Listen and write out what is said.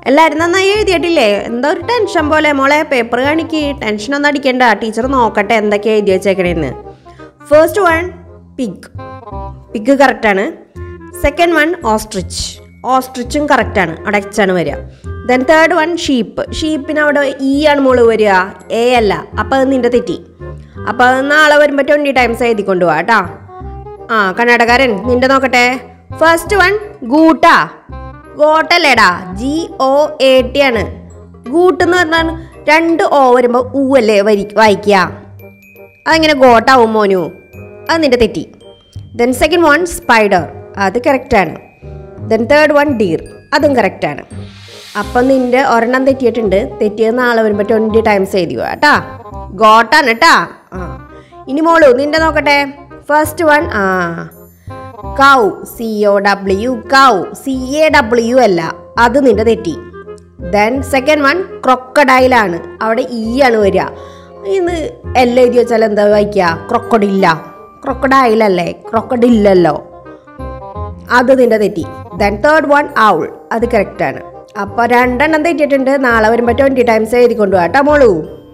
എല്ലാവരും നന്നായി എഴുതിയിട്ടില്ലേ എന്താ ഒരു ടെൻഷൻ പോലെ മോളെ പേപ്പർ കാണിക്ക് ടെൻഷനൊന്നും അടിക്കണ്ട ടീച്ചർ നോക്കട്ടെ എന്തൊക്കെ എഴുതി വെച്ചേക്കണേന്ന് ഫസ്റ്റ് വൺ പിഗ് പിഗ് കറക്റ്റാണ് സെക്കൻഡ് വൺ ഓസ്ട്രിച്ച് ഓസ്ട്രിച്ചും കറക്റ്റാണ് അവിടെ എച്ച് ആണ് വരിക ദെൻ തേർഡ് വൺ ഷീപ്പ് ഷീപ്പിന് അവിടെ ഇ ആണ് മോള് വരിക എ അല്ല അപ്പോൾ അത് നിന്റെ തെറ്റി അപ്പോൾ അത് നാളെ വരുമ്പോൾ ട്വൻറ്റി ടൈംസ് എഴുതി കൊണ്ടുപോവാ കേട്ടോ ആ കന്നഡക്കാരൻ നിന്റെ നോക്കട്ടെ ഫസ്റ്റ് വൺ ഗൂട്ടാ ഗോട്ടല്ലേടാ ജി ഒ എ ടി ആണ് ഗൂട്ട് എന്ന് പറഞ്ഞാൽ രണ്ട് ഓ വരുമ്പോൾ ഊ അല്ലേ വരി വായിക്കുക അതെങ്ങനെ ഗോട്ടാവും മോനു അത് നിന്റെ തെറ്റി ദെൻ സെക്കൻഡ് വൺ സ്പൈഡർ അത് കറക്റ്റാണ് ദെൻ തേർഡ് വൺ ഡീർ അതും കറക്റ്റാണ് അപ്പം നിന്റെ ഒരെണ്ണം തെറ്റിയിട്ടുണ്ട് തെറ്റിയത് നാളെ വരുമ്പോൾ ട്വൻറ്റി ടൈംസ് എഴുതി കേട്ടാ ഗോട്ടാണ് കേട്ടാ ആ ഇനി മോളു നിന്റെ നോക്കട്ടെ ഫസ്റ്റ് വൺ ആ cow C O W cow C A W അല്ല അത് നിന്റെ തെറ്റി ദെൻ സെക്കൻഡ് വൺ ക്രൊക്കഡൈലാണ് അവിടെ ഇ ആണ് വരിക ഇന്ന് എല്ലാം എഴുതി വെച്ചാൽ എന്താ വായിക്കുക ക്രൊക്കഡില്ല ക്രൊക്കഡൈലല്ലേ ക്രൊക്കഡില്ലല്ലോ അത് നിന്റെ തെറ്റി ദെൻ തേർഡ് വൺ ഔൾ അത് കറക്റ്റാണ് അപ്പോൾ രണ്ടെണ്ണം തെറ്റിയിട്ടുണ്ട് നാളെ വരുമ്പോൾ ട്വൻറ്റി ടൈംസ് എഴുതി കൊണ്ടുപോകാം കേട്ടോ മോളൂ